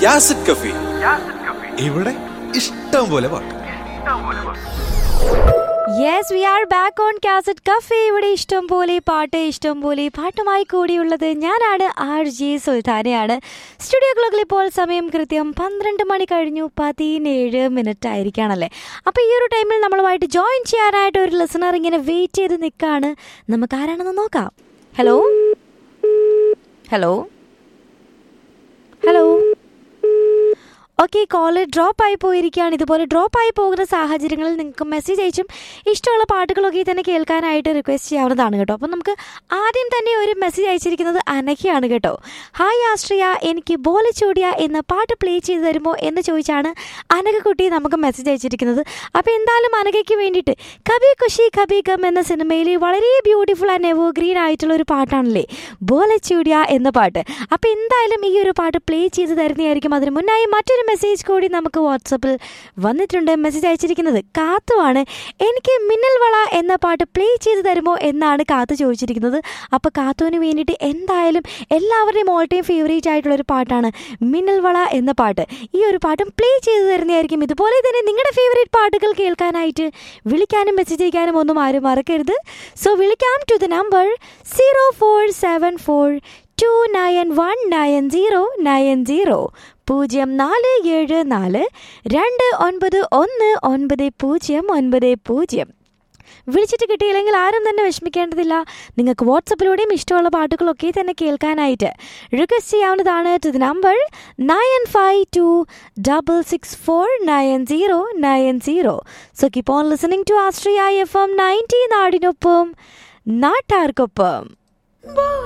യാസിഡ് കഫി ഇവിടെ ഇഷ്ടം പോലെ പാട്ട് yes we are back on cassette cafe ഇവിടെ ഇഷ്ടം പോലെ പാട്ട് ഇഷ്ടം പോലെ പാട്ടുമായി കൂടിയുള്ളത് ഞാനാണ് ആർ ജി സുൽത്താനയാണ് സ്റ്റുഡിയോ ക്ലോക്കിൽ ഇപ്പോൾ സമയം കൃത്യം പന്ത്രണ്ട് മണി കഴിഞ്ഞു പതിനേഴ് മിനിറ്റ് ആയിരിക്കുകയാണല്ലേ അപ്പോൾ ഈ ഒരു ടൈമിൽ നമ്മളുമായിട്ട് ജോയിൻ ചെയ്യാനായിട്ട് ഒരു ലിസണർ ഇങ്ങനെ വെയിറ്റ് ചെയ്ത് നിൽക്കുകയാണ് നമുക്ക് ആരാണെന്ന് നോക്കാം hello hello hello okay call drop ആയി പോയിരിക്കുകയാണ് ഇതുപോലെ ഡ്രോപ്പ് ആയി പോകുന്ന സാഹചര്യങ്ങളിൽ നിങ്ങൾക്ക് മെസ്സേജ് അയച്ചും ഇഷ്ടമുള്ള പാട്ടുകളൊക്കെ തന്നെ കേൾക്കാനായിട്ട് റിക്വസ്റ്റ് ചെയ്യാവുന്നതാണ് കേട്ടോ അപ്പം നമുക്ക് ആദ്യം തന്നെ ഒരു മെസ്സേജ് അയച്ചിരിക്കുന്നത് അനഘയാണ് കേട്ടോ ഹായ് ആശ്രിയ എനിക്ക് ബോല ചൂടിയ എന്ന പാട്ട് പ്ലേ ചെയ്ത് തരുമോ എന്ന് ചോദിച്ചാണ് അനഘക്കുട്ടി നമുക്ക് മെസ്സേജ് അയച്ചിരിക്കുന്നത് അപ്പോൾ എന്തായാലും അനഘയ്ക്ക് വേണ്ടിയിട്ട് കബി ഖുഷി കബി ഗം എന്ന സിനിമയിൽ വളരെ ബ്യൂട്ടിഫുൾ ആൻഡ് എവർഗ്രീൻ ആയിട്ടുള്ള ഒരു പാട്ടാണല്ലേ ബോല ചൂടിയ എന്ന പാട്ട് അപ്പോൾ എന്തായാലും ഈ ഒരു പാട്ട് പ്ലേ ചെയ്ത് തരുന്നതായിരിക്കും അതിന് മുന്നായി മറ്റൊരു മെസ്സേജ് കൂടി നമുക്ക് വാട്സപ്പിൽ വന്നിട്ടുണ്ട് മെസ്സേജ് അയച്ചിരിക്കുന്നത് കാത്തുവാണ് എനിക്ക് മിന്നൽ വള എന്ന പാട്ട് പ്ലേ ചെയ്ത് തരുമോ എന്നാണ് കാത്തു ചോദിച്ചിരിക്കുന്നത് അപ്പോൾ കാത്തുവിന് വേണ്ടിയിട്ട് എന്തായാലും എല്ലാവരുടെയും ഓൾ ടൈം ഫേവറേറ്റ് ആയിട്ടുള്ള ഒരു പാട്ടാണ് മിന്നൽ വള എന്ന പാട്ട് ഈ ഒരു പാട്ടും പ്ലേ ചെയ്ത് തരുന്നതായിരിക്കും ഇതുപോലെ തന്നെ നിങ്ങളുടെ ഫേവറേറ്റ് പാട്ടുകൾ കേൾക്കാനായിട്ട് വിളിക്കാനും മെസ്സേജ് അയക്കാനും ഒന്നും ആരും മറക്കരുത് സോ വിളിക്കാം to the number zero four seven four two nine one nine zero nine zero പൂജ്യം നാല് ഏഴ് നാല് രണ്ട് ഒൻപത് ഒന്ന് ഒൻപത് പൂജ്യം ഒൻപത് പൂജ്യം വിളിച്ചിട്ട് കിട്ടിയില്ലെങ്കിൽ ആരും തന്നെ വിഷമിക്കേണ്ടതില്ല നിങ്ങൾക്ക് വാട്സപ്പിലൂടെയും ഇഷ്ടമുള്ള പാട്ടുകളൊക്കെ തന്നെ കേൾക്കാനായിട്ട് റിക്വസ്റ്റ് ചെയ്യാവുന്നതാണ് to the number nine five two double six four nine zero nine zero so keep on listening to Austria F M ninety നാടിനൊപ്പം നാട്ടാർക്കൊപ്പം